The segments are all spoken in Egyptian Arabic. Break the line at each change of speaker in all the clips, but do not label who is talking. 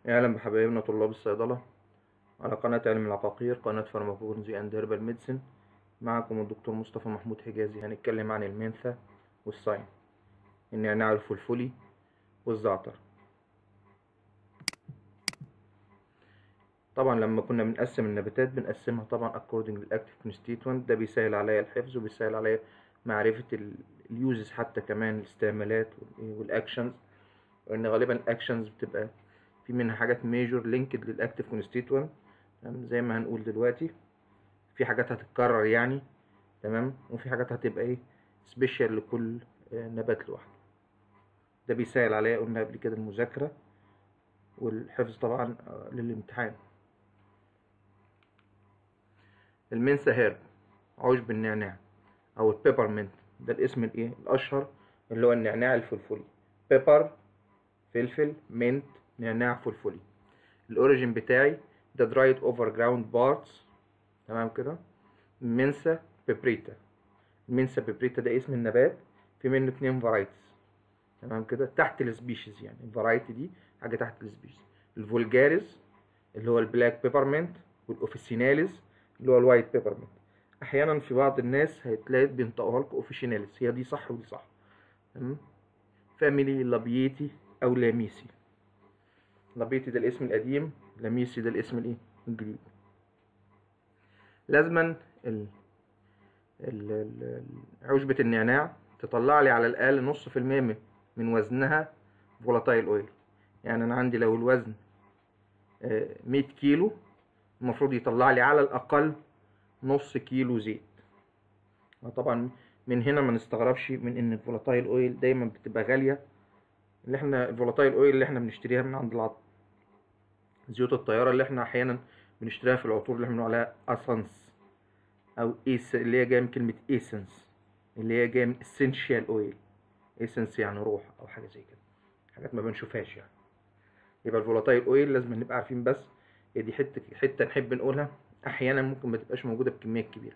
يا اهلا بحبايبنا طلاب الصيدلة على قناة علم العقاقير قناة فارماكولوجي اند هيربال ميديسن معكم الدكتور مصطفى محمود حجازي هنتكلم عن المنثى والصايم النعناع الفلفلي والزعتر طبعا لما كنا بنقسم النباتات بنقسمها طبعا according للاكتيف constituent ده بيسهل عليا الحفظ وبيسهل عليا معرفة اليوزز حتى كمان الاستعمالات والاكشنز وان غالبا الاكشنز بتبقى في منها حاجات ميجور لينكد للاكتيف كونستيتوينت زي ما هنقول دلوقتي في حاجات هتتكرر يعني تمام وفي حاجات هتبقى ايه سبيشال لكل نبات لوحده ده بيسهل عليا قلنا قبل كده المذاكرة والحفظ طبعا للامتحان المنسى هيرب عشب النعناع او البيبرمنت ده الاسم الايه الاشهر اللي هو النعناع الفلفلي بيبر فلفل منت نعناع فلفلي الاوريجين بتاعي ده درايد اوفر جراوند بارتس تمام كده منسا بيبريتا المنسا بيبريتا ده اسم النبات في منه اتنين فرايتيز تمام كده تحت السبيشيز يعني الفرايتي دي حاجه تحت السبيشيز الفولجاريز اللي هو البلاك بيبرمنت والاوفيسيناليز اللي هو الوايت بيبرمنت احيانا في بعض الناس هتلاقي بينطقوها لكم اوفيشيناليز هي دي صح ودي صح تمام فاميلي لابيتي او لاميسي لابيتي ده الاسم القديم لاميسي ده الاسم الايه الجديد لازما ال... ال... ال... عشبة النعناع تطلع لي على الأقل نص في المية من وزنها فولاتايل أويل يعني أنا عندي لو الوزن مية كيلو المفروض يطلع لي على الأقل نص كيلو زيت طبعا من هنا ما نستغربش من ان الفولاتايل اويل دايما بتبقى غاليه اللي احنا الفولاتايل اويل اللي احنا بنشتريها من عند العطر زيوت الطياره اللي احنا احيانا بنشتريها في العطور اللي احنا بنقول عليها اسانس او ايس اللي هي جايه من كلمه ايسنس اللي هي جايه من اسينشال اويل ايسنس يعني روح او حاجه زي كده حاجات ما بنشوفهاش يعني يبقى الفولاتايل اويل لازم نبقى عارفين بس هي دي حته حته نحب نقولها احيانا ممكن ما تبقاش موجوده بكميات كبيره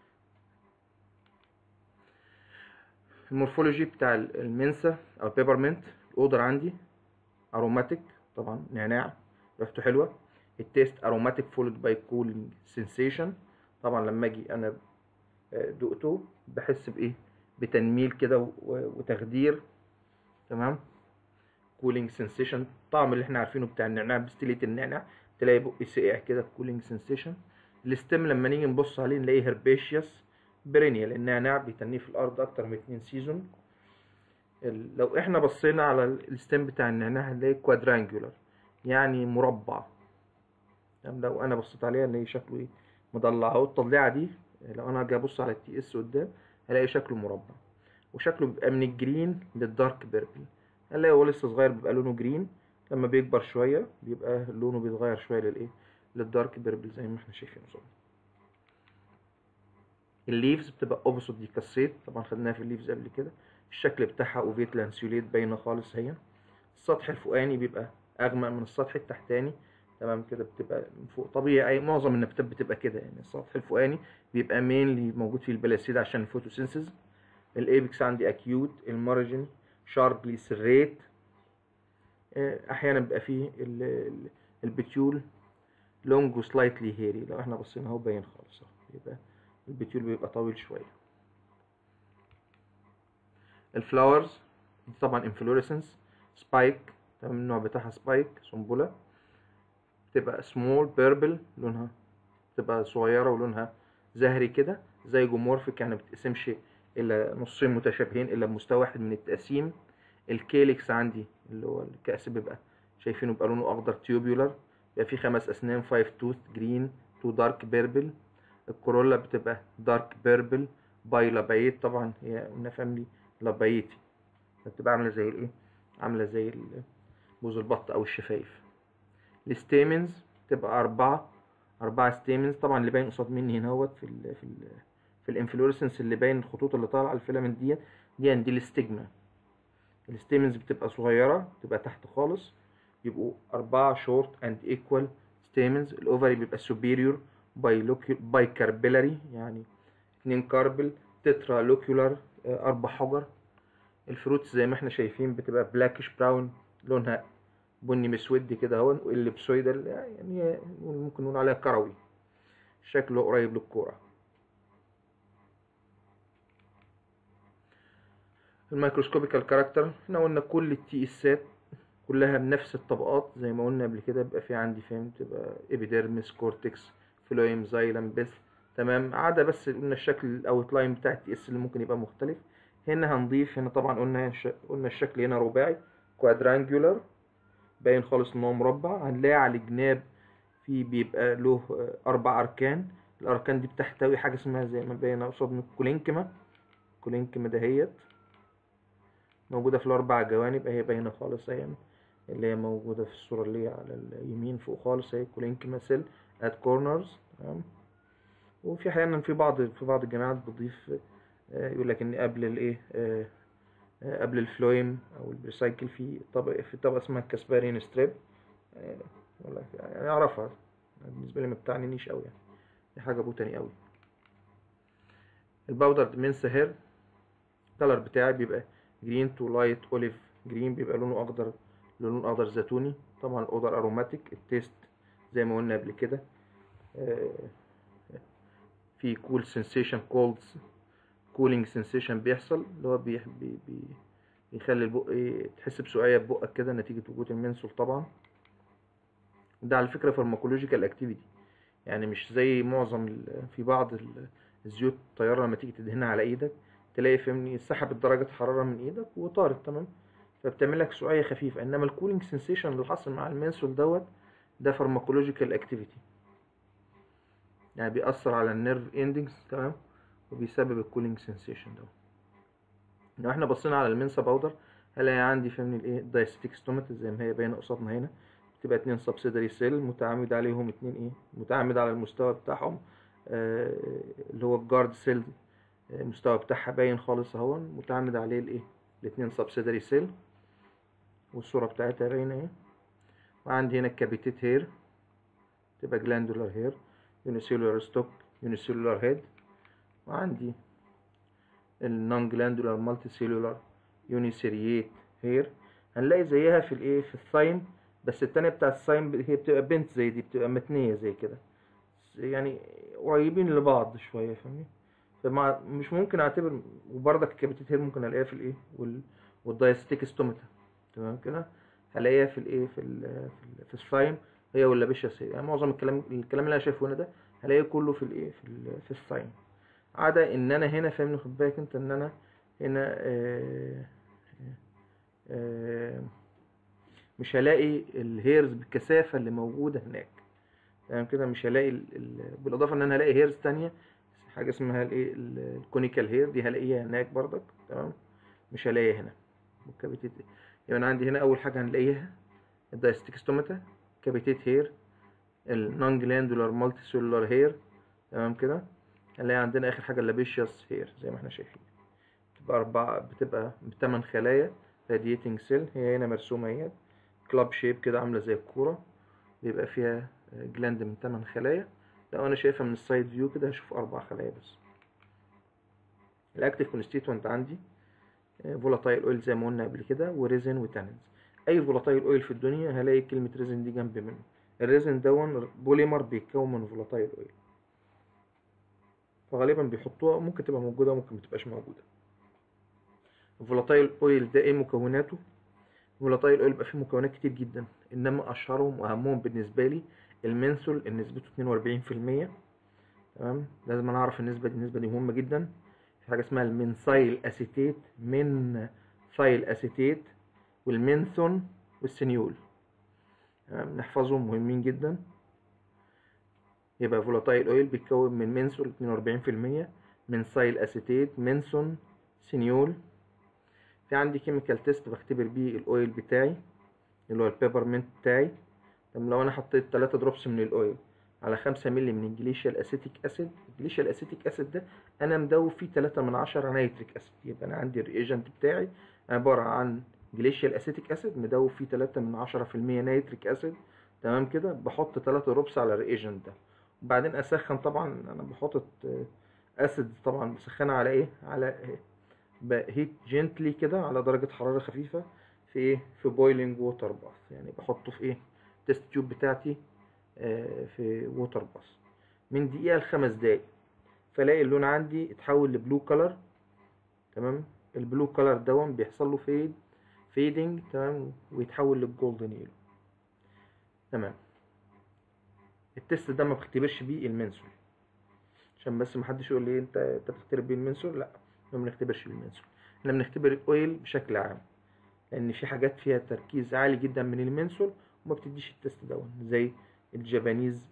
المورفولوجي بتاع المنسى او البيبرمنت الاودر عندي اروماتيك طبعا نعناع ريحته حلوه التيست اروماتيك فولد باي كولينج سensation طبعا لما اجي انا دقته بحس بايه بتنميل كده وتخدير تمام كولينج سensation الطعم اللي احنا عارفينه بتاع النعناع بستيلة النعناع تلاقي بقي ساقع كده كولينج سensation الستيم لما نيجي نبص عليه نلاقيه هربيشيوس برينيال النعناع بيتنيه في الارض اكتر من اتنين سيزون لو احنا بصينا على الستيم بتاع النعناع هنلاقي كوادرانجولار يعني مربع تمام لو انا بصيت عليها هنلاقي شكله ايه مضلع اهو التضليعه دي لو انا اجي ابص على التي اس قدام هلاقي شكله مربع وشكله بيبقى من الجرين للدارك بيربل هنلاقي هو لسه صغير بيبقى لونه جرين لما بيكبر شويه بيبقى لونه بيتغير شويه للايه للدارك بيربل زي ما احنا شايفين قصادنا الليفز بتبقى اوبوسيت دي كاسيت طبعا خدناها في الليفز قبل كده الشكل بتاعها اوفيت لانسيوليت باينه خالص هي السطح الفوقاني بيبقى اغمق من السطح التحتاني تمام كده بتبقى من فوق طبيعي معظم النباتات بتبقى كده يعني السطح الفوقاني بيبقى مينلي موجود فيه البلاسيد عشان الفوتوسينثيز الايبكس عندي اكيوت المارجن شاربلي سريت احيانا بيبقى فيه البتيول لونج وسلايتلي هيري لو احنا بصينا اهو باين خالص اهو يبقى البتيول بيبقى طويل شويه الفلاورز طبعا انفلوريسنس سبايك تمام النوع بتاعها سبايك سنبله بتبقى سمول بيربل لونها بتبقى صغيره ولونها زهري كده زي جومورفيك يعني بتقسمش الى نصين متشابهين الا بمستوى واحد من التقسيم الكيليكس عندي اللي هو الكأس بيبقى شايفينه بيبقى لونه اخضر تيوبيولار بيبقى فيه خمس اسنان فايف توث جرين تو دارك بيربل الكورولا بتبقى دارك بيربل باي لابايت طبعا هي قلنا فاميلي لابايتي بتبقى عامله زي الايه عامله زي بوز البط او الشفايف الستيمنز تبقى أربعة أربعة ستيمنز طبعا اللي باين قصاد مني هنا اهوت في ال في ال في الانفلوريسنس اللي باين الخطوط اللي طالعه الفيلامنت دي دي دي الاستجما الستيمنز بتبقى صغيره بتبقى تحت خالص يبقوا أربعة شورت اند ايكوال ستيمنز الاوفري بيبقى سوبيريور باي باي كاربيلاري يعني اتنين كاربل تترا لوكيولار اربع حجر الفروتس زي ما احنا شايفين بتبقى بلاكش براون لونها بني مسود كده اهو والليبسويدال يعني ممكن نقول عليها كروي شكله قريب للكوره الميكروسكوبيكال كاركتر احنا قلنا كل التي اسات كلها بنفس الطبقات زي ما قلنا قبل كده بيبقى في عندي فاهم تبقى ابيديرمس كورتكس فلويم زايلم بث تمام عدا بس قلنا الشكل الاوتلاين بتاع التي اس اللي ممكن يبقى مختلف هنا هنضيف هنا طبعا قلنا ش... قلنا الشكل هنا رباعي كوادرانجولار باين خالص ان هو مربع هنلاقي على الجناب في بيبقى له اربع اركان الاركان دي بتحتوي حاجه اسمها زي ما باين قصادنا الكولينكما الكولينكما دهيت موجوده في الاربع جوانب اهي باينه خالص اهي اللي هي موجوده في الصوره اللي هي على اليمين فوق خالص اهي كولينكما سيل ات كورنرز تمام وفي احيانا في بعض في بعض الجامعات بتضيف يقول لك ان قبل الايه قبل الفلويم او البريسايكل في طبقه في طبقه اسمها كاسبارين ستريب والله يعني اعرفها بالنسبه لي ما بتعنينيش قوي يعني دي حاجه بوتاني قوي الباودر منسا هير الكلر بتاعي بيبقى جرين تو لايت اوليف جرين بيبقى لونه اخضر لون اخضر زيتوني طبعا الاودر اروماتيك التيست زي ما قلنا قبل كده في كول سensation كولد كولينج سensation بيحصل اللي هو بي بي بي بيخلي البق تحس بسقاية ببقك كده نتيجة وجود المنسول طبعا ده على فكرة فارماكولوجيكال اكتيفيتي يعني مش زي معظم في بعض الزيوت الطيارة لما تيجي تدهنها على ايدك تلاقي فهمني سحبت درجة حرارة من ايدك وطارت تمام فبتعمل لك سقاية خفيفة انما الكولينج سensation اللي حصل مع المنسول دوت ده فارماكولوجيكال اكتيفيتي يعني بيأثر على النيرف اندنجز تمام وبيسبب الكولينج سensation ده لو احنا بصينا على المنسا باودر هلاقي عندي فهمني الايه دايستيك ستومات زي ما هي باينه قصادنا هنا بتبقى اتنين سبسيدري سيل متعامد عليهم اتنين ايه متعامد على المستوى بتاعهم آه اللي هو الجارد سيل المستوى بتاعها باين خالص اهو متعامد عليه الايه الاتنين سبسيدري سيل والصوره بتاعتها باينه اهي وعندي هنا الكابيتيت هير تبقى جلاندولار هير يونيسيلولار ستوك يونيسيلولار هيد وعندي النون جلاندولار مالتي سيلولار يونيسيريات هير هنلاقي زيها في الايه في الثايم بس التانية بتاع الثايم هي بتبقى بنت زي دي بتبقى متنية زي كده يعني قريبين لبعض شوية فاهمني فمع مش ممكن اعتبر وبرضك الكابيتيت هير ممكن الاقيها في الايه وال والدايستيك ستوماتا تمام كده هلاقيها في الايه في ال في, ال في الثايم هي ولا بيشس يعني معظم الكلام الكلام اللي انا شايفه هنا ده هلاقيه كله في الايه في ال في الثايم عدا ان انا هنا فاهمني خد بالك انت ان انا هنا آآ آآ مش هلاقي الهيرز بالكثافه اللي موجوده هناك تمام كده مش هلاقي ال... ال... بالاضافه ان انا هلاقي هيرز تانية حاجه اسمها الايه الكونيكال هير دي هلاقيها هناك برضك تمام مش هلاقيها هنا والكابيتيت يبقى انا عندي هنا اول حاجه هنلاقيها الدايستيك ستوماتا كابيتيت هير النون جلاندولار مالتي سيلولار هير تمام كده هنلاقي عندنا اخر حاجه اللابيشيوس هير زي ما احنا شايفين بتبقى اربعه بتبقى بثمان خلايا راديتنج سيل هي هنا مرسومه اهي كلاب شيب كده عامله زي الكوره بيبقى فيها جلاند من 8 خلايا لو انا شايفها من السايد فيو كده هشوف اربع خلايا بس الاكتيف كونستيتوينت عندي فولاتايل اويل زي ما قلنا قبل كده وريزن وتانينز اي فولاتايل اويل في الدنيا هلاقي كلمه ريزن دي جنب منه الريزن دون بوليمر بيتكون من فولاتايل اويل فغالبا بيحطوها ممكن تبقى موجوده وممكن متبقاش موجوده الفولاتايل اويل ده ايه مكوناته فولاتايل اويل بيبقى فيه مكونات كتير جدا انما اشهرهم واهمهم بالنسبه لي المنثول اللي نسبته 42% تمام لازم انا اعرف النسبه دي النسبه دي مهمه جدا في حاجه اسمها المنسايل اسيتيت من ثايل اسيتيت والمنثون والسنيول تمام نحفظهم مهمين جدا يبقى فولاتايل اويل بيتكون من منثول 42% من سايل اسيتيت منثون سنيول في عندي كيميكال تيست بختبر بيه الاويل بتاعي اللي هو البيبرمنت بتاعي طب لو انا حطيت 3 دروبس من الاويل على 5 مللي من الجليشيال اسيتيك اسيد الجليشيال اسيتيك اسيد ده انا مدوب فيه 3 من 10 نيتريك اسيد يبقى انا عندي الريجنت بتاعي عباره عن جليشيال اسيتيك اسيد مدوب فيه 3 من 10% نيتريك اسيد تمام كده بحط 3 دروبس على الريجنت ده وبعدين اسخن طبعا انا بحط اسيد طبعا بسخنها على ايه على هيت جنتلي كده على درجه حراره خفيفه في ايه في بويلنج ووتر باث يعني بحطه في ايه تيست تيوب بتاعتي آه، في ووتر باث من دقيقة لخمس دقايق فلاقي اللون عندي اتحول لبلو كلر تمام البلو كلر دون بيحصل له فيد فيدنج تمام ويتحول للجولدن يلو تمام التست ده ما بختبرش بيه المنسول عشان بس محدش يقول لي انت انت بتختبر بيه المنسول لا ما بنختبرش بيه المنسول احنا بنختبر الاويل بشكل عام لان في حاجات فيها تركيز عالي جدا من المنسول وما بتديش التست دون زي الجابانيز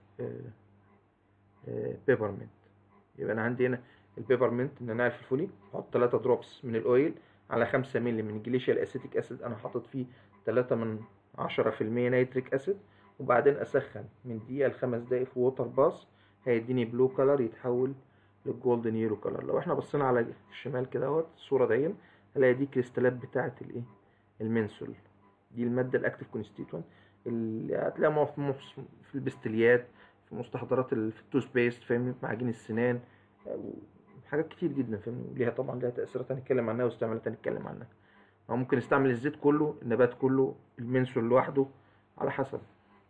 بيبرمنت يبقى انا عندي هنا البيبرمنت النعناع الفلفلي احط 3 دروبس من الاويل على 5 مللي من جليشيال اسيتيك اسيد انا حاطط فيه 3 من 10% نيتريك اسيد وبعدين اسخن من دقيقه لخمس دقايق في ووتر باص هيديني بلو كلر يتحول للجولدن يلو كلر لو احنا بصينا على الشمال كده اهوت الصوره دي هنلاقي دي كريستالات بتاعه الايه المنسول دي الماده الاكتيف كونستيتوينت اللي هتلاقيها في مص- في البستليات في مستحضرات ال- في التوث بيست فاهمني في معاجين السنان آه، حاجات كتير جدا فاهمني ليها طبعا ليها تاثيرات هنتكلم عنها واستعمالات هنتكلم عنها أو ممكن نستعمل الزيت كله النبات كله المنسول لوحده على حسب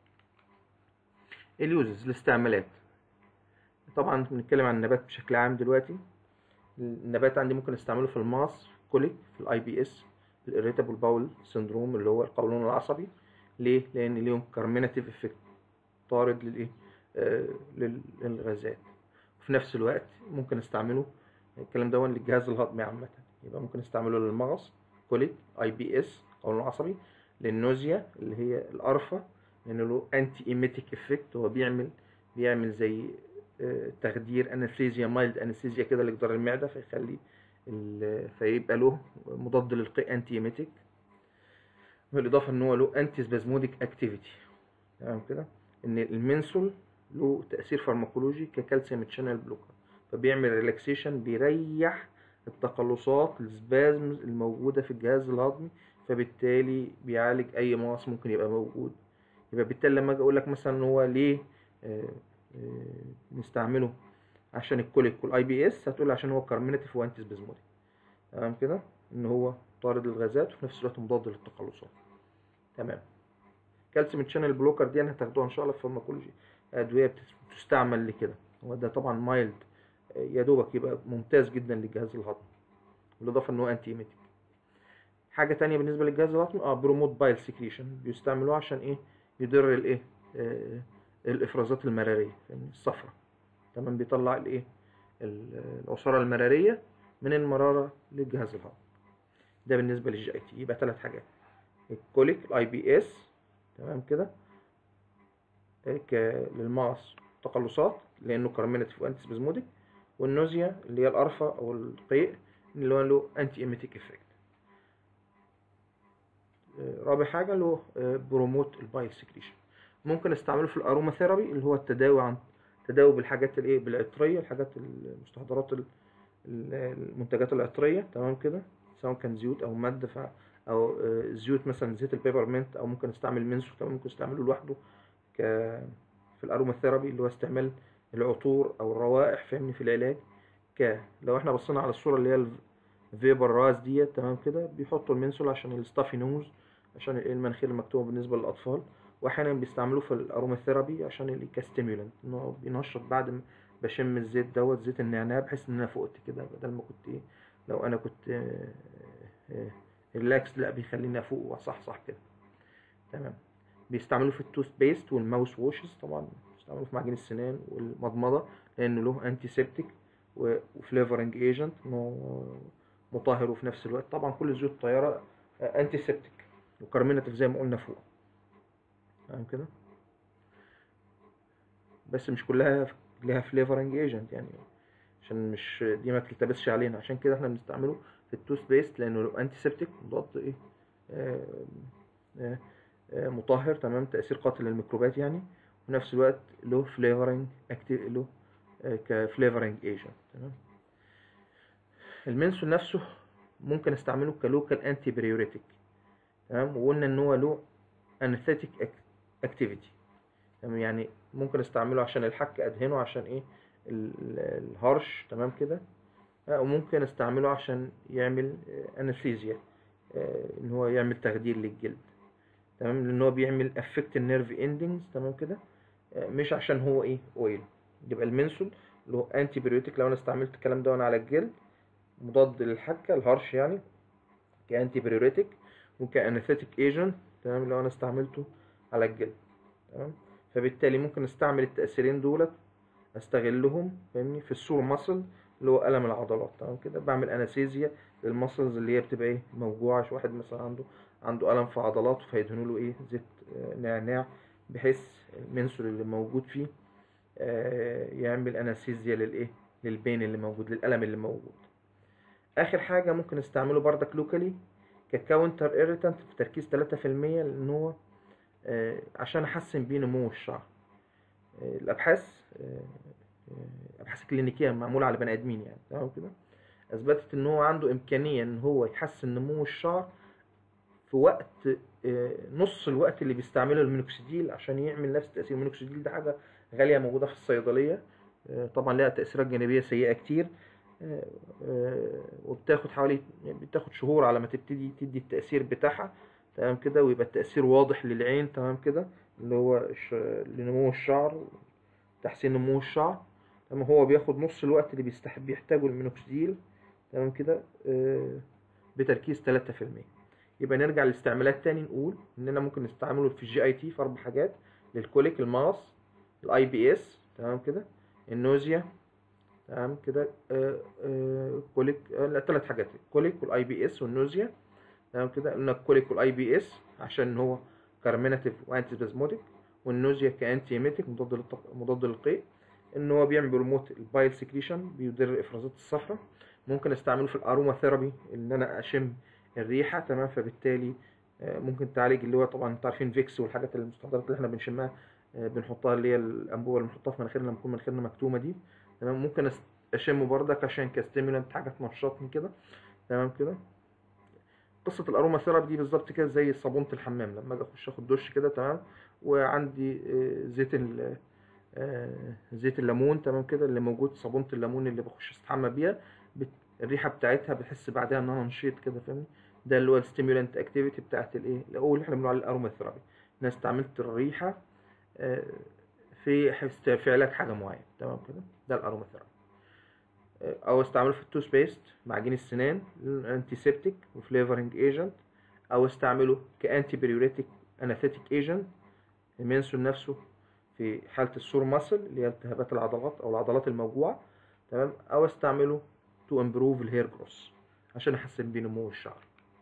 اليوزز الاستعمالات طبعا بنتكلم عن النبات بشكل عام دلوقتي النبات عندي ممكن استعمله في الماس كوليك في الاي بي اس الاريتابل باول سندروم اللي هو القولون العصبي ليه لان ليهم كارميناتيف افكت طارد للايه آه لل- للغازات وفي نفس الوقت ممكن استعمله الكلام ده للجهاز الهضمي عامه يبقى ممكن استعمله للمغص كوليك اي بي اس قولون العصبي للنوزيا اللي هي القرفه لان له انتي ايميتيك افكت هو بيعمل بيعمل زي آه، تخدير انستيزيا مايلد انستيزيا كده لجدار المعده فيخلي ال- فيبقى له مضاد للقيء انتي ايميتيك بالاضافه ان هو له انتي سبازموديك اكتيفيتي تمام كده ان المنسول له تاثير فارماكولوجي ككالسيوم تشانل بلوكر فبيعمل ريلاكسيشن بيريح التقلصات السبازمز الموجوده في الجهاز الهضمي فبالتالي بيعالج اي مغص ممكن يبقى موجود يبقى بالتالي لما اجي اقول لك مثلا ان هو ليه آه، آه، نستعمله عشان الكوليك والاي بي اس هتقول عشان هو كارميناتيف وانتي سبازموديك تمام كده ان هو طارد للغازات وفي نفس الوقت مضاد للتقلصات تمام كالسيوم تشانل بلوكر دي انا هتاخدوها ان شاء الله في الفارماكولوجي ادويه بتس- بتستعمل لكده هو ده طبعا مايلد يا دوبك يبقى ممتاز جدا للجهاز الهضمي بالاضافه ان هو انتي ايميتيك حاجه تانية بالنسبه للجهاز الهضمي اه بروموت بايل سكريشن بيستعملوه عشان ايه يضر الايه آه الافرازات المراريه يعني الصفرة تمام بيطلع الايه ال- العصاره المراريه من المراره للجهاز الهضمي ده بالنسبه للجي اي تي يبقى ثلاث حاجات الكوليك الاي بي اس تمام كده آه، ك- للمغص تقلصات لانه كارميناتيف وانتي سبازموديك والنوزيا اللي هي القرفه او القيء اللي هو له انتي ايميتيك افكت رابع حاجه اللي هو بروموت البايل سكريشن ممكن استعمله في الاروما ثيرابي اللي هو التداوي عن تداوي بالحاجات الايه بالعطريه الحاجات المستحضرات ال- ال- المنتجات العطريه تمام كده سواء كان زيوت او ماده ف او آه، زيوت مثلا زيت البيبرمنت او ممكن استعمل منسو كمان ممكن استعمله لوحده ك في الاروما ثيرابي اللي هو استعمال العطور او الروائح فاهمني في العلاج ك لو احنا بصينا على الصوره اللي هي الفيبر راس ديت تمام كده بيحطوا المنسول عشان الستافي نوز عشان الايه المناخير المكتومه بالنسبه للاطفال واحيانا بيستعملوه في الاروما ثيرابي عشان اللي كاستيمولانت ان هو بينشط بعد ما بشم الزيت دوت زيت النعناع بحس ان انا فقت كده بدل ما كنت ايه لو انا كنت آه، آه، ريلاكس لا بيخليني افوق واصحصح كده تمام بيستعملوه في التوث بيست والماوس ووشز طبعا بيستعملوه في معجون السنان والمضمضه لانه له انتي سيبتيك وفليفرنج ايجنت مطهر وفي نفس الوقت طبعا كل زيوت الطياره انتي سيبتيك وكارميناتيف زي ما قلنا فوق تمام كده بس مش كلها لها فليفرنج ايجنت يعني عشان مش دي ما تلتبسش علينا عشان كده احنا بنستعمله في التوث بيست لانه له انتي سيبتيك مضاد ايه آه، آه، آه، مطهر تمام تاثير قاتل للميكروبات يعني وفي نفس الوقت له فليفرنج اكتيف له كفليفرنج ايجنت تمام المنسول نفسه ممكن استعمله كلوكال انتي بريوريتك تمام وقلنا ان هو له انستيك اكتيفيتي تمام يعني ممكن استعمله عشان الحك ادهنه عشان ايه ال- ال- الهرش تمام كده آه، وممكن استعمله عشان يعمل انستيزيا آه، ان هو يعمل تخدير للجلد تمام لان هو بيعمل افكت النيرف اندنجز تمام كده آه، مش عشان هو ايه اويل يبقى المنسول اللي هو انتي بيريوتيك لو انا استعملت الكلام ده وانا على الجلد مضاد للحكه الهرش يعني كانتي بيريوريتك وكانستيك ايجنت تمام لو انا استعملته على الجلد تمام فبالتالي ممكن استعمل التأثيرين دولت استغلهم فاهمني في السور ماسل اللي هو ألم العضلات تمام كده بعمل انستيزيا للماسلز اللي هي بتبقى ايه موجوعة شو واحد مثلا عنده عنده ألم في عضلاته فيدهنوا له ايه زيت آه، نعناع بحيث المنسول اللي موجود فيه آه، يعمل انستيزيا للايه للبين اللي موجود للألم اللي موجود اخر حاجه ممكن استعمله بردك لوكالي ككاونتر ايريتانت في تركيز 3% لان هو آه، عشان احسن بيه نمو الشعر آه، الابحاث آه، آه، ابحاث كلينيكيه معموله على بني ادمين يعني تمام كده اثبتت ان هو عنده امكانيه ان هو يحسن نمو الشعر في وقت آه، نص الوقت اللي بيستعمله المينوكسيديل عشان يعمل نفس تاثير المينوكسيديل ده حاجه غاليه موجوده في الصيدليه آه، طبعا لها تاثيرات جانبيه سيئه كتير آه، آه، وبتاخد حوالي يعني بتاخد شهور على ما تبتدي تدي التأثير بتاعها تمام كده ويبقى التأثير واضح للعين تمام كده اللي هو الش- لنمو الشعر تحسين نمو الشعر تمام هو بياخد نص الوقت اللي بيستح بيحتاجه المينوكسيديل تمام كده آه، بتركيز 3% يبقى نرجع للاستعمالات تاني نقول اننا ممكن نستعمله في الجي اي تي في اربع حاجات للكوليك المغص الاي بي اس تمام كده النوزيا تمام كده آه، آه، كوليك آه، لا ثلاث حاجات كوليك والاي بي اس والنوزيا تمام كده قلنا الكوليك والاي بي اس عشان هو كارميناتيف وانتي سبازموديك والنوزيا كانتي ايميتيك مضاد للطق... مضاد للقيء ان هو بيعمل بروموت البايل سكريشن بيدر الافرازات الصفراء ممكن استعمله في الاروما ثيرابي ان انا اشم الريحه تمام فبالتالي آه، ممكن تعالج اللي هو طبعا انتوا عارفين فيكس والحاجات المستحضرات اللي احنا بنشمها آه، بنحطها اللي هي الانبوبه اللي بنحطها في مناخيرنا لما نكون مناخيرنا مكتومه دي تمام ممكن أس- اشمه بردك عشان كستيمولانت حاجه تنشطني كده تمام كده قصه الاروما ثيرابي دي بالظبط كده زي صابونه الحمام لما اجي اخش اخد دش كده تمام وعندي آه، زيت ال آه، زيت الليمون تمام كده اللي موجود صابونه الليمون اللي بخش استحمى بيها بت... الريحه بتاعتها بتحس بعدها ان انا نشيط كده فاهمني ده اللي هو الستيمولانت اكتيفيتي بتاعت الايه او اللي احنا بنقول عليه الاروما ثيرابي انا استعملت الريحه آه، في حس- في علاج حاجه معينه تمام كده ده الاروما ثيرابي او استعمله في التوث بيست معجون السنان انتي سيبتيك وفليفرنج ايجنت او استعمله كانتي بريوريتك اناثيتيك ايجنت المنسول نفسه في حاله السور ماسل اللي هي التهابات العضلات او العضلات الموجوعه تمام او استعمله تو امبروف الهير جروس عشان احسن بيه نمو الشعر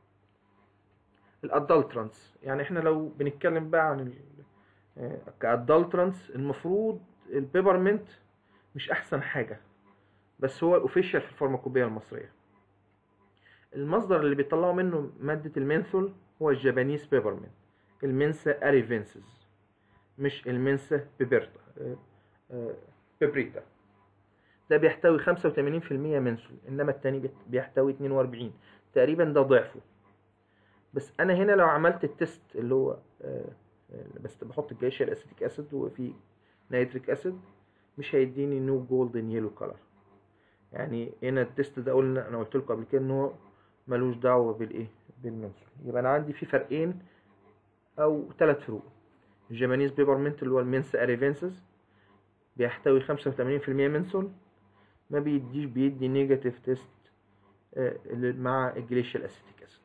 الادلترانس يعني احنا لو بنتكلم بقى عن كادلترانس المفروض البيبرمنت مش احسن حاجه بس هو الاوفيشال في الفارماكوبيا المصريه المصدر اللي بيطلعوا منه ماده المنثول هو الجابانيز بيبرمنت المنسا اريفينسز مش المنسا بيبرتا آه، آه، بيبريتا ده بيحتوي 85% منسول انما التاني بيت- بيحتوي 42 تقريبا ده ضعفه بس انا هنا لو عملت التست اللي هو آه، آه، بس بحط الجليشيال اسيتيك اسيد وفي نيتريك اسيد مش هيديني نو جولدن يلو كلر يعني هنا التست ده قلنا انا قلت لكم قبل كده ان هو ملوش دعوه بالايه بالمنسول يبقى انا عندي في فرقين او ثلاث فروق الجابانيز بيبرمنت اللي هو المنسا اريفينسز بيحتوي 85% منسول ما بيديش بيدي نيجاتيف تيست مع الجليشيال اسيتيك اسيد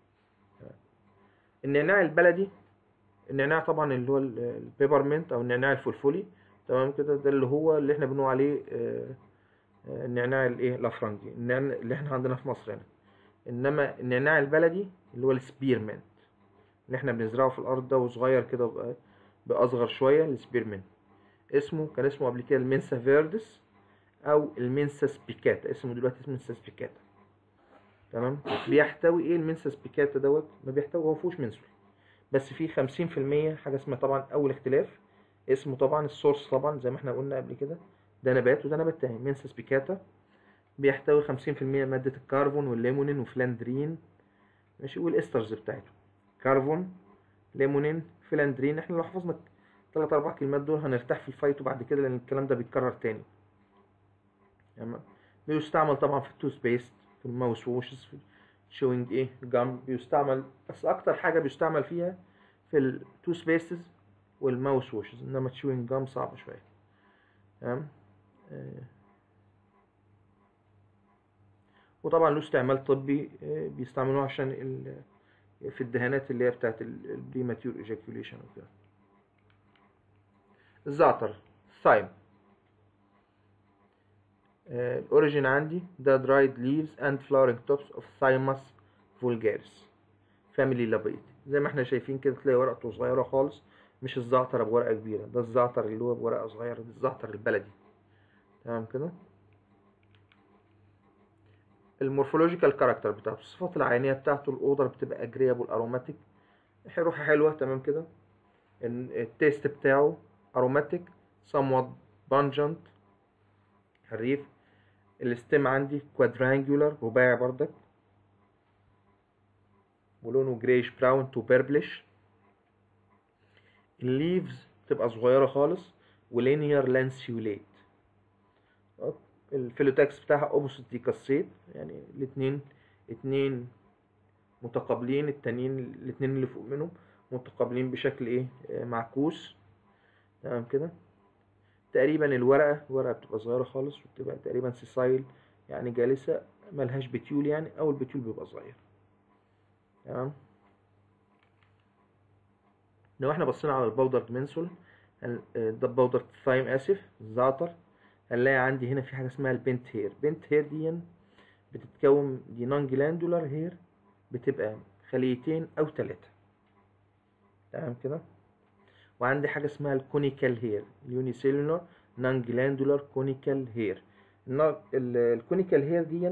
النعناع البلدي النعناع طبعا اللي هو ال- البيبرمنت او النعناع الفلفلي تمام كده ده اللي هو اللي احنا بنقول عليه آه، آه، النعناع الايه الافرنجي النعناع اللي احنا عندنا في مصر هنا انما النعناع البلدي اللي هو السبيرمنت اللي احنا بنزرعه في الارض ده وصغير كده وبقى بقى اصغر شويه السبيرمنت اسمه كان اسمه قبل كده المنسا فيردس او المنسا سبيكاتا اسمه دلوقتي اسمه منسا سبيكاتا تمام بيحتوي ايه المنسا سبيكاتا دوت ما بيحتوي هو مفيهوش منسول بس فيه 50% حاجه اسمها طبعا اول اختلاف اسمه طبعا السورس طبعا زي ما احنا قلنا قبل كده ده نبات وده نبات تاني منسا سبيكاتا بيحتوي 50% مادة الكربون والليمونين وفلاندرين ماشي والاسترز بتاعته كربون ليمونين فلاندرين احنا لو حفظنا الثلاث اربع كلمات دول هنرتاح في الفايت وبعد كده لان الكلام ده بيتكرر تاني تمام بيستعمل طبعا في التوث بيست في الماوس ووشز في chewing ايه جام بيستعمل بس اكتر حاجه بيستعمل فيها في التوث بيستز والماوس واشز انما chewing جام صعب شويه تمام آه. وطبعا له استعمال طبي آه، بيستعملوه عشان ال- في الدهانات اللي هي بتاعت البريماتيور ايجاكيوليشن وكده الزعتر ثايم الاوريجين عندي ده dried leaves and flowering tops of Thymus vulgaris family labate زي ما احنا شايفين كده تلاقي ورقته صغيرة خالص مش الزعتر بورقة كبيرة ده الزعتر اللي هو بورقة صغيرة ده الزعتر البلدي تمام كده المورفولوجيكال كاركتر بتاعته الصفات العينية بتاعته الأوضر بتبقى اجريبل اروماتيك روحها حلوة تمام كده ال- التيست بتاعه اروماتيك somewhat pungent حريف الاستيم عندي كوادرانجولار رباعي بردك ولونه جريش براون تو بيربلش الليفز بتبقى صغيرة خالص ولينير لانسيوليت الفيلوتاكس بتاعها اوبوسيت ديكاسيت يعني الاتنين اتنين متقابلين التانيين الاتنين اللي فوق منهم متقابلين بشكل ايه آه، معكوس تمام كده تقريبا الورقة الورقة بتبقى صغيرة خالص وبتبقى تقريبا سيسايل يعني جالسة ملهاش بتيول يعني أو البتيول بيبقى صغير تمام لو احنا بصينا على البودر منسول ده بودر ثايم آسف الزعتر هنلاقي عندي هنا في حاجة اسمها البنت هير بنت هير دي بتتكون دي نون جلاندولار هير بتبقى خليتين أو ثلاثة تمام كده وعندي حاجة اسمها الكونيكال هير اليونيسيلولار نون جلاندولار كونيكال هير الكونيكال هير دي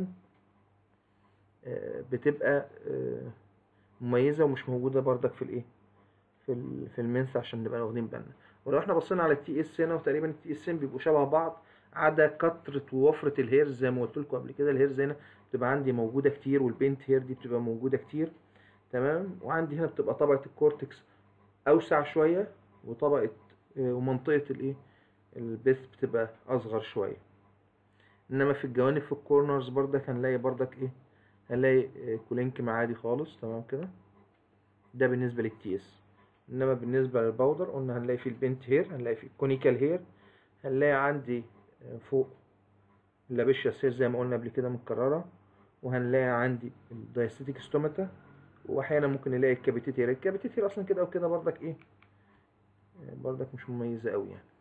آه، بتبقى آه، مميزة ومش موجودة بردك في الايه في ال- في المنس عشان نبقى واخدين بالنا ولو احنا بصينا على التي اس هنا وتقريبا التي اس بيبقوا شبه بعض عدا كترة ووفرة الهيرز زي ما قلت لكم قبل كده الهيرز هنا بتبقى عندي موجودة كتير والبنت هير دي بتبقى موجودة كتير تمام وعندي هنا بتبقى طبقة الكورتكس أوسع شوية وطبقة آه، ومنطقة الايه البيث بتبقى أصغر شوية انما في الجوانب في الكورنرز بردك هنلاقي بردك ايه هنلاقي آه، كولينكم عادي خالص تمام كده ده بالنسبة للتي اس انما بالنسبة للباودر قلنا هنلاقي في البنت هير هنلاقي في الكونيكال هير هنلاقي عندي آه، فوق اللابيشيا سير زي ما قلنا قبل كده متكررة وهنلاقي عندي الدايستيك ستوماتا واحيانا ممكن نلاقي الكابيتيت هير الكابيتيت هير اصلا كده او كده بردك ايه آه، بردك مش مميزة قوي يعني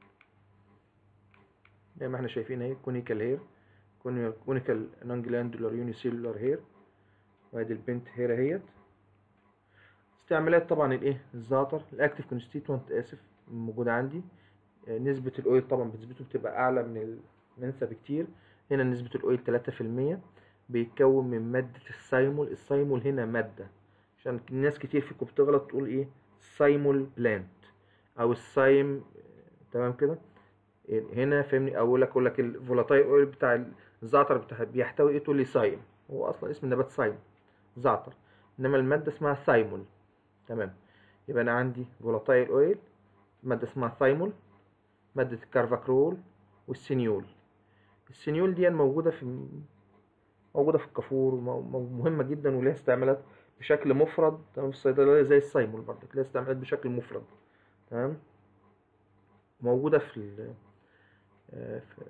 زي ما احنا شايفين اهي كونيكال هير كونيكال نون جلاندولار يونيسيلولار هير وادي البنت هير اهيت استعمالات طبعا الايه الزعتر الاكتيف كونستيتوانت اسف موجودة عندي آه، نسبة الاويل طبعا بنسبته بتبقى اعلى من المنسى بكتير هنا نسبة الاويل تلاتة في المية بيتكون من مادة السايمول السايمول هنا مادة عشان الناس كتير فيكم بتغلط تقول ايه سايمول بلانت او السايم آه، تمام كده هنا فاهمني اقول لك اقول لك الفولاتايل اويل بتاع الزعتر بتاع بيحتوي ايه تقول لي سايم هو اصلا اسم النبات سايم زعتر انما الماده اسمها ثايمول تمام يبقى انا عندي فولاتايل اويل ماده اسمها ثايمول ماده الكارفاكرول والسينيول السينيول دي موجوده في موجوده في الكافور وم- مهمه جدا وليها استعمالات بشكل مفرد تمام في الصيدليه زي السايمول برضه ليها استعمالات بشكل مفرد تمام موجوده في ال- آه، في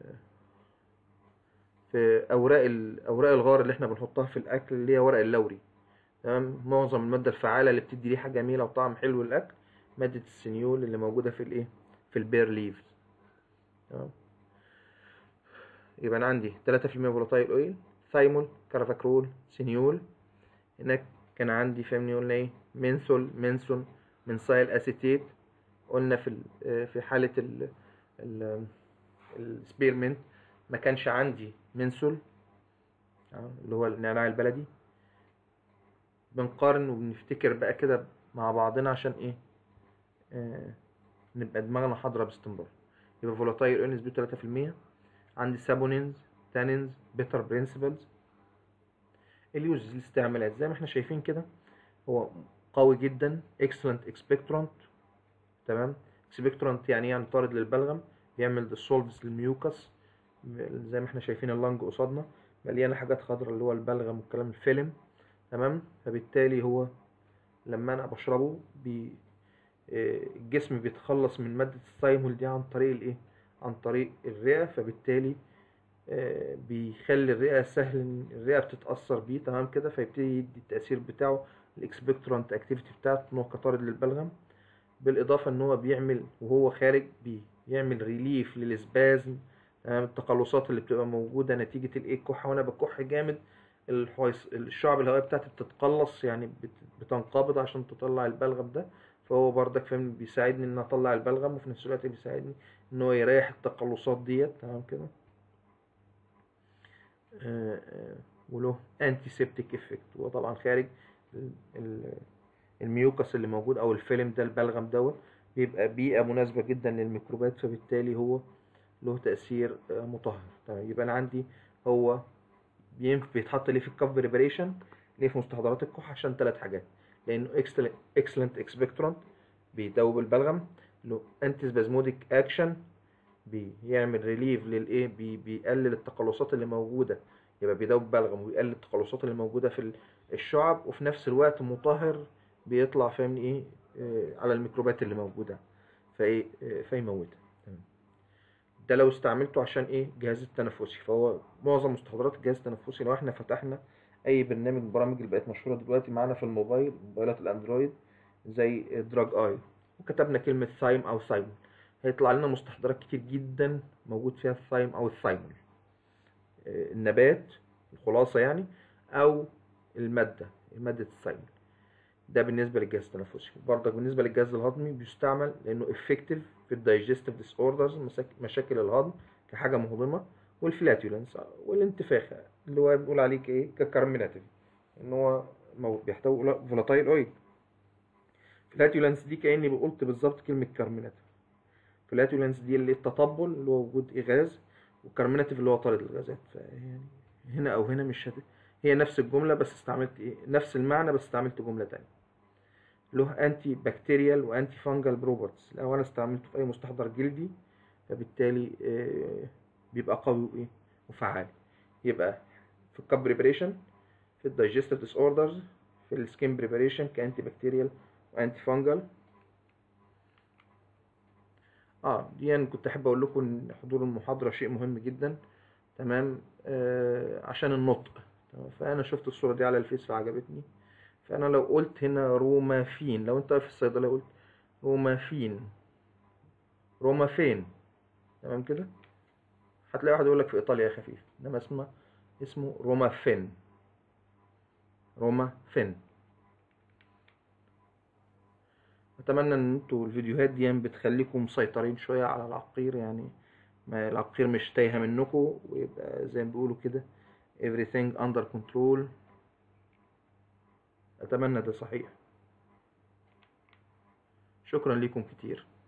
في اوراق ال- اوراق الغار اللي احنا بنحطها في الاكل اللي هي ورق اللوري تمام معظم الماده الفعاله اللي بتدي ريحه جميله وطعم حلو للاكل ماده السنيول اللي موجوده في الايه في البير ليفز تمام يبقى انا عندي 3% فولاتايل اويل ثايمول كارفاكرول سينيول هناك كان عندي فاهمني قلنا ايه منثول منسون منسايل اسيتيت قلنا في ال- آه، في حاله ال ال السبيرمنت ما كانش عندي منسول آه، اللي هو النعناع البلدي بنقارن وبنفتكر بقى كده مع بعضنا عشان ايه آه نبقى دماغنا حاضرة باستمرار يبقى فولاتايل اويل نسبته 3% عندي سابونينز تانينز بيتر برنسبلز اليوز الاستعمالات زي ما احنا شايفين كده هو قوي جدا اكسلنت اكسبكتورانت تمام اكسبكتورانت يعني يعني طارد للبلغم بيعمل ديسولفز للميوكس زي ما احنا شايفين اللنج قصادنا مليانه حاجات خضراء اللي هو البلغم والكلام الفيلم تمام فبالتالي هو لما انا بشربه بي آه، الجسم بيتخلص من مادة الثايمول دي عن طريق الايه عن طريق الرئة فبالتالي آه، بيخلي الرئة سهل ان الرئة بتتأثر بيه تمام كده فيبتدي يدي التأثير بتاعه الاكسبكتورانت اكتيفيتي بتاعته ان هو كطارد للبلغم بالاضافة ان هو بيعمل وهو خارج بيعمل ريليف للسبازم تمام التقلصات اللي بتبقى موجودة نتيجة الايه الكحة وانا بكح جامد الحويص الشعب الهوائية بتاعتي بتتقلص يعني بت- بتنقبض عشان تطلع البلغم ده فهو بردك فاهم بيساعدني ان اطلع البلغم وفي نفس الوقت بيساعدني ان هو يريح التقلصات ديت تمام كده آه، آه، وله انتي سيبتيك افكت هو طبعا خارج ال- ال- الميوكس اللي موجود او الفيلم ده البلغم دوت بيبقى بيئة مناسبة جدا للميكروبات فبالتالي هو له تأثير آه، مطهر تمام يبقى انا عندي هو بينفع بيتحط ليه في الكاف بريباريشن ليه في مستحضرات الكحة عشان ثلاث حاجات لانه اكسلنت اكسبكتورانت بيدوب البلغم له انتي سبازموديك اكشن بيعمل ريليف للايه بي بيقلل التقلصات اللي موجوده يبقى بيدوب بلغم ويقلل التقلصات اللي موجوده في ال- الشعب وفي نفس الوقت مطهر بيطلع فاهمني ايه آه، على الميكروبات اللي موجوده فايه آه، فيموتها تمام. ده لو استعملته عشان ايه الجهاز التنفسي فهو معظم مستحضرات الجهاز التنفسي لو احنا فتحنا اي برنامج من البرامج اللي بقت مشهوره دلوقتي معانا في الموبايل موبايلات الاندرويد زي دراج اي وكتبنا كلمه ثايم او ثايمول هيطلع لنا مستحضرات كتير جدا موجود فيها الثايم او الثايمول آه، النبات الخلاصه يعني او الماده ماده الثايمول ده بالنسبه للجهاز التنفسي برضك بالنسبه للجهاز الهضمي بيستعمل لانه افكتيف في الدايجستيف ديس اوردرز مشاكل الهضم كحاجه مهضمه والفلاتولنس والانتفاخ اللي هو بنقول عليه ايه ككارميناتيف ان هو مو- بيحتوي فولاتايل اويل فلاتولنس دي كاني قلت بالظبط كلمه كارميناتيف فلاتولنس دي اللي التطبل اللي هو وجود غاز والكارميناتيف اللي هو طارد الغازات فيعني هنا او هنا مش هت... هي نفس الجمله بس استعملت ايه نفس المعنى بس استعملت جمله تانية له انتي بكتيريال وانتي فانجل بروبرتس لو انا استعملته في اي مستحضر جلدي فبالتالي آه، بيبقى قوي وايه وفعال يبقى في الكاب بريبريشن في الدايجستيف ديس اوردرز في السكين بريبريشن كانتي بكتيريال وانتي فانجل اه دي يعني كنت احب اقول لكم ان حضور المحاضره شيء مهم جدا تمام آه عشان النطق تمام؟ فانا شفت الصوره دي على الفيس فعجبتني فانا لو قلت هنا رومافين لو انت في الصيدليه قلت رومافين رومافين تمام كده هتلاقي واحد يقول لك في ايطاليا يا خفيف انما اسمه اسمه رومافين رومافين اتمنى ان انتوا الفيديوهات دي بتخليكم مسيطرين شويه على العقير يعني ما العقير مش تايهه منكم ويبقى زي ما بيقولوا كده everything under control اتمنى ده صحيح شكرا لكم كتير